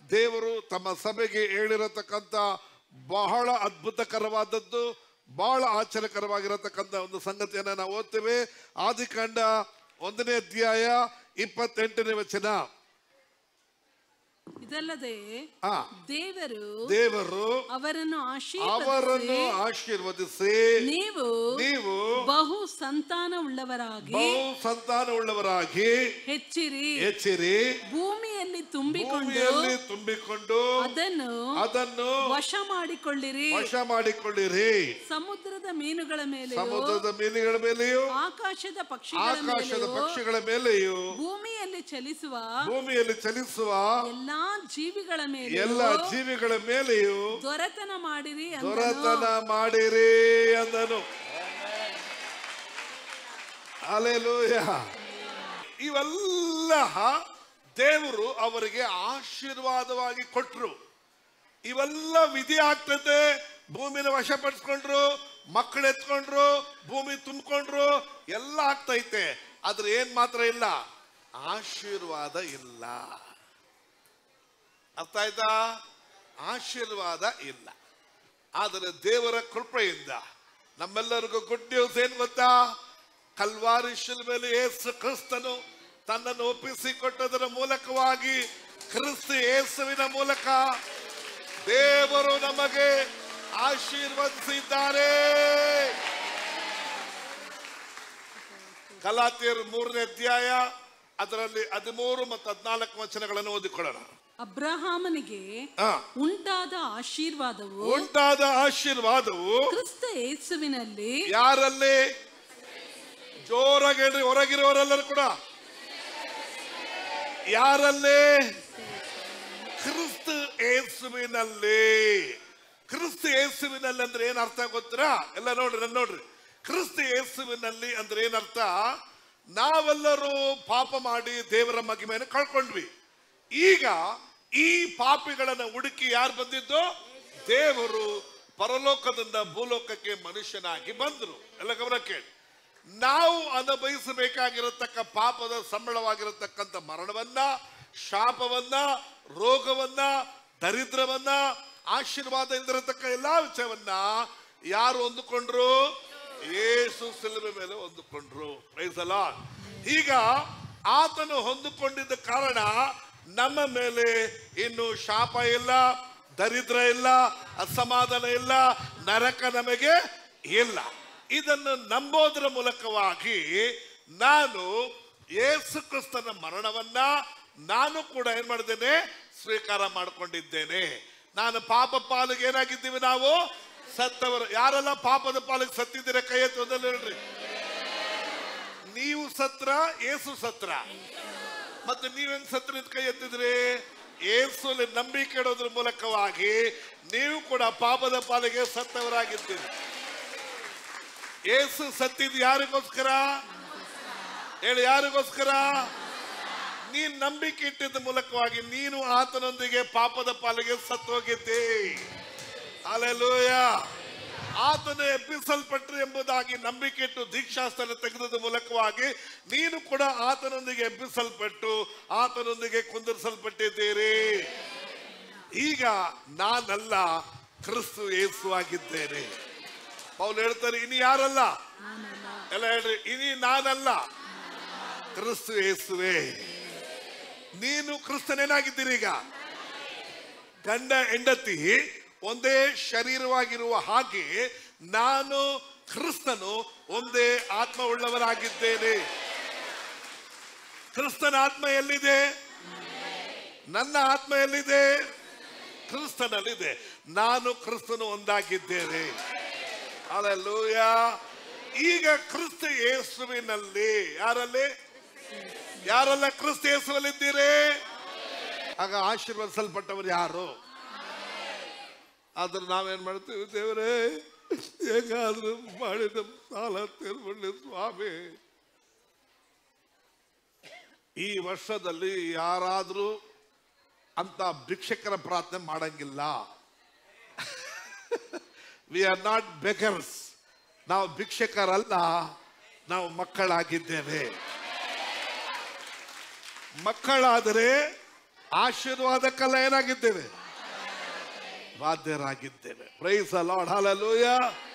ದೇವರು ತಮ್ಮ ಸಭೆಗೆ ಹೇಳಿರತಕ್ಕಂತ ಬಹಳ ಅದ್ಭುತಕರವಾದದ್ದು ಬಹಳ ಆಶ್ಚರ್ಯಕರವಾಗಿರತಕ್ಕಂತ ಒಂದು ಸಂಗತಿಯನ್ನ ನಾವು ಓದ್ತೇವೆ ಆದಿಕಾಂಡ ಒಂದನೇ ಅಧ್ಯಾಯ ಇಪ್ಪತ್ತೆಂಟನೇ ವಚನ ಇದಲ್ಲದೆ ಆ ದೇವರು ದೇವರು ಅವರನ್ನು ಅವರನ್ನು ಆಶೀರ್ವದಿಸಿ ಆಶೀರ್ವದಿಸಿ ನೀವು ನೀವು ಬಹು ಸಂತಾನ ಉಳ್ಳವರಾಗಿ ಬಹು ಸಂತಾನವುಳ್ಳವರಾಗಿ ಹೆಚ್ಚಿರಿ ಹೆಚ್ಚಿರಿ ಭೂಮಿಯಲ್ಲಿ ತುಂಬಿಕೊಂಡು ಭೂಮಿಯಲ್ಲಿ ತುಂಬಿಕೊಂಡು ಅದನ್ನು ಅದನ್ನು ವಶ ಮಾಡಿಕೊಳ್ಳಿರಿ ವಶ ಮಾಡಿಕೊಳ್ಳಿರಿ ಸಮುದ್ರದ ಮೀನುಗಳ ಮೇಲೆ ಸಮುದ್ರದ ಮೀನುಗಳ ಮೇಲೆಯೂ ಆಕಾಶದ ಪಕ್ಷಿಗಳ ಆಕಾಶದ ಮೇಲೆಯೂ ಪಕ್ಷಿಗಳ ಮೇಲೆಯೂ ಭೂಮಿಯಲ್ಲಿ ಚಲಿಸುವ ಭೂಮಿಯಲ್ಲಿ ಚಲಿಸುವ ಎಲ್ಲಾ ಜೀವಿಗಳ ಮೇಲೆ ಎಲ್ಲ ಜೀವಿಗಳ ಮೇಲೆಯೂ ದೊರೆತನ ಮಾಡಿರಿ ಅಂದನು. ದೊರೆತನ ಮಾಡಿರಿ ಅಂದನು ಅಲೆಲೂಯ ಇವೆಲ್ಲ ದೇವರು ಅವರಿಗೆ ಆಶೀರ್ವಾದವಾಗಿ ಕೊಟ್ರು ಇವೆಲ್ಲ ವಿಧಿ ಆಗ್ತದೆ ಭೂಮಿನ ವಶಪಡಿಸ್ಕೊಂಡ್ರು ಮಕ್ಕಳು ಎತ್ಕೊಂಡ್ರು ಭೂಮಿ ತುಂಬಿಕೊಂಡ್ರು ಎಲ್ಲ ಆಗ್ತೈತೆ ಆದ್ರೆ ಏನ್ ಮಾತ್ರ ಇಲ್ಲ ಆಶೀರ್ವಾದ ಇಲ್ಲ ಅರ್ಥ ಆಯ್ತಾ ಆಶೀರ್ವಾದ ಇಲ್ಲ ಆದರೆ ದೇವರ ಕೃಪೆಯಿಂದ ನಮ್ಮೆಲ್ಲರಿಗೂ ಗುಡ್ ನ್ಯೂಸ್ ಏನ್ ಗೊತ್ತಾ ಕಲ್ವಾರಿ ಶಿಲ್ಮೆಯಲ್ಲಿ ಏಸು ಕ್ರಿಸ್ತನು ತನ್ನನ್ನು ಒಪ್ಪಿಸಿಕೊಟ್ಟದರ ಮೂಲಕವಾಗಿ ಕ್ರಿಸ್ತ ಯೇಸುವಿನ ಮೂಲಕ ದೇವರು ನಮಗೆ ಆಶೀರ್ವದಿಸಿದ್ದಾರೆ ಕಲಾತಿಯರು ಮೂರನೇ ಅಧ್ಯಾಯ ಅದರಲ್ಲಿ ಹದಿಮೂರು ಮತ್ತು ಹದಿನಾಲ್ಕು ವಚನಗಳನ್ನು ಓದಿಕೊಳ್ಳೋಣ ಅಬ್ರಹಾಮನಿಗೆ ಆ, ಉಂಟಾದ ಆಶೀರ್ವಾದವು ಉಂಟಾದ ಆಶೀರ್ವಾದವು ಕ್ರಿಸ್ತ ಯೇಸುವಿನಲ್ಲಿ ಯಾರಲ್ಲಿ ಜೋರಾಗಿ ಹೇಳ್ರಿ ಹೊರಗಿರೋರೆಲ್ಲರೂ ಕೂಡ ಯಾರಲ್ಲಿ ಕ್ರಿಸ್ತ ಯೇಸುವಿನಲ್ಲಿ ಕ್ರಿಸ್ತ ಯೇಸುವಿನಲ್ಲಿ ಅಂದ್ರೆ ಏನ್ ಅರ್ಥ ಗೊತ್ತಾ ಎಲ್ಲ ನೋಡ್ರಿ ನನ್ನ ನೋಡ್ರಿ ಕ್ರಿಸ್ತ ಯೇಸುವಿನಲ್ಲಿ ಅಂದ್ರೆ ಏನರ್ಥ ನಾವೆಲ್ಲರೂ ಪಾಪ ಮಾಡಿ ದೇವರ ಮಹಿಮೆಯನ್ನು ಕಳ್ಕೊಂಡ್ವಿ ಈಗ ಈ ಪಾಪಿಗಳನ್ನ ಹುಡುಕಿ ಯಾರು ಬಂದಿದ್ದು ದೇವರು ಪರಲೋಕದಿಂದ ಭೂಲೋಕಕ್ಕೆ ಮನುಷ್ಯನಾಗಿ ಬಂದ್ರು ಎಲ್ಲ ಗಮನ ಕೇಳಿ ನಾವು ಅನುಭವಿಸಬೇಕಾಗಿರತಕ್ಕ ಪಾಪದ ಸಂಬಳವಾಗಿರತಕ್ಕಂಥ ಮರಣವನ್ನ ಶಾಪವನ್ನ ರೋಗವನ್ನ ದರಿದ್ರವನ್ನ ಆಶೀರ್ವಾದ ಇಲ್ದಿರತಕ್ಕ ಎಲ್ಲಾ ವಿಷಯವನ್ನ ಯಾರು ಹೊಂದಿಕೊಂಡ್ರು ಏಸು ಸಿಲುಬೆ ಮೇಲೆ ಹೊಂದಿಕೊಂಡ್ರು ಪ್ರೈಸ್ ಅಲ್ಲ ಈಗ ಆತನು ಹೊಂದಿಕೊಂಡಿದ್ದ ಕಾರಣ ನಮ್ಮ ಮೇಲೆ ಇನ್ನು ಶಾಪ ಇಲ್ಲ ದರಿದ್ರ ಇಲ್ಲ ಅಸಮಾಧಾನ ಇಲ್ಲ ನರಕ ನಮಗೆ ಇಲ್ಲ ಇದನ್ನು ನಂಬೋದರ ಮೂಲಕವಾಗಿ ನಾನು ಯೇಸು ಕ್ರಿಸ್ತನ ಮರಣವನ್ನ ನಾನು ಕೂಡ ಏನ್ ಮಾಡಿದ್ದೇನೆ ಸ್ವೀಕಾರ ಮಾಡಿಕೊಂಡಿದ್ದೇನೆ ನಾನು ಪಾಪ ಪಾಲಿಗೆ ಏನಾಗಿದ್ದೀವಿ ನಾವು ಸತ್ತವರು ಯಾರೆಲ್ಲ ಪಾಪದ ಪಾಲಿಗೆ ಸತ್ತಿದ್ದೀರ ಕೈ ಎತ್ತುವುದಲ್ಲ ಹೇಳ್ರಿ ನೀವು ಸತ್ರ ಏಸು ಸತ್ರ ಮತ್ತೆ ನೀವೇನ್ ಸತ್ರ ಅಂತ ಕೈ ಎತ್ತಿದ್ರಿ ಏಸುಲಿ ನಂಬಿಕೆ ಇಡೋದ್ರ ಮೂಲಕವಾಗಿ ನೀವು ಕೂಡ ಪಾಪದ ಪಾಲಿಗೆ ಸತ್ತವರಾಗಿದ್ದೀರಿ ಏಸು ಸತ್ತಿದ್ ಯಾರಿಗೋಸ್ಕರ ಹೇಳಿ ಯಾರಿಗೋಸ್ಕರ ನೀನ್ ನಂಬಿಕೆ ಇಟ್ಟಿದ್ದ ಮೂಲಕವಾಗಿ ನೀನು ಆತನೊಂದಿಗೆ ಪಾಪದ ಪಾಲಿಗೆ ಸತ್ತೋಗಿದ್ದೆ ಅಲೆಲೂಯ ಆತನು ಎಬ್ಬಿಸಲ್ಪಟ್ರು ಎಂಬುದಾಗಿ ನಂಬಿಕೆ ಇಟ್ಟು ದೀಕ್ಷಾಸ್ಥಾನ ತೆಗೆದ ಮೂಲಕವಾಗಿ ನೀನು ಕೂಡ ಆತನೊಂದಿಗೆ ಎಬ್ಬಿಸಲ್ಪಟ್ಟು ಆತನೊಂದಿಗೆ ಕುಂದಿರಿಸಲ್ಪಟ್ಟಿದ್ದೀರಿ ಈಗ ನಾನಲ್ಲ ಕ್ರಿಸ್ತು ಯೇಸು ಆಗಿದ್ದೇನೆ ಪೌಲ್ ಹೇಳ್ತಾರೆ ಇನಿ ಯಾರಲ್ಲ ಎಲ್ಲ ಹೇಳ್ರಿ ಇನಿ ನಾನಲ್ಲ ಕ್ರಿಸ್ತು ಯೇಸುವೆ ನೀನು ಕ್ರಿಸ್ತನೇನಾಗಿದ್ದೀರಿ ಈಗ ಗಂಡ ಹೆಂಡತಿ ಒಂದೇ ಶರೀರವಾಗಿರುವ ಹಾಗೆ ನಾನು ಕ್ರಿಸ್ತನು ಒಂದೇ ಆತ್ಮ ಉಳ್ಳವರಾಗಿದ್ದೇನೆ ಕ್ರಿಸ್ತನ ಆತ್ಮ ಎಲ್ಲಿದೆ ನನ್ನ ಆತ್ಮ ಎಲ್ಲಿದೆ ಕ್ರಿಸ್ತನಲ್ಲಿದೆ ನಾನು ಕ್ರಿಸ್ತನು ಒಂದಾಗಿದ್ದೇನೆ ಅಲ್ಲೂಯ ಈಗ ಕ್ರಿಸ್ತ ಯೇಸುವಿನಲ್ಲಿ ಯಾರಲ್ಲಿ ಯಾರೆಲ್ಲ ಕ್ರಿಸ್ತ ಯೇಸುವಲ್ಲಿದ್ದೀರಿ ಆಗ ಆಶೀರ್ವದಿಸಲ್ಪಟ್ಟವರು ಯಾರು ಆದ್ರೆ ನಾವೇನ್ ಮಾಡ್ತೀವಿ ದೇವರೇ ಹೇಗಾದ್ರೂ ಮಾಡಿದ ಸಾಲ ತೀರ್ಕೊಳ್ಳಿ ಸ್ವಾಮಿ ಈ ವರ್ಷದಲ್ಲಿ ಯಾರಾದ್ರೂ ಅಂತ ಭಿಕ್ಷಕರ ಪ್ರಾರ್ಥನೆ ಮಾಡಂಗಿಲ್ಲ ವಿ ಆರ್ ನಾಟ್ ಬೆಗರ್ಸ್ ನಾವು ಭಿಕ್ಷಕರಲ್ಲ ನಾವು ಮಕ್ಕಳಾಗಿದ್ದೇವೆ ಮಕ್ಕಳಾದರೆ ಆಶೀರ್ವಾದಕ್ಕೆಲ್ಲ ಏನಾಗಿದ್ದೇವೆ ಬಾಧ್ಯರಾಗಿದ್ದೇವೆ ಪ್ರೈಸ್ ಲಾರ್ಡ್ ಹಾಲಲೂಯ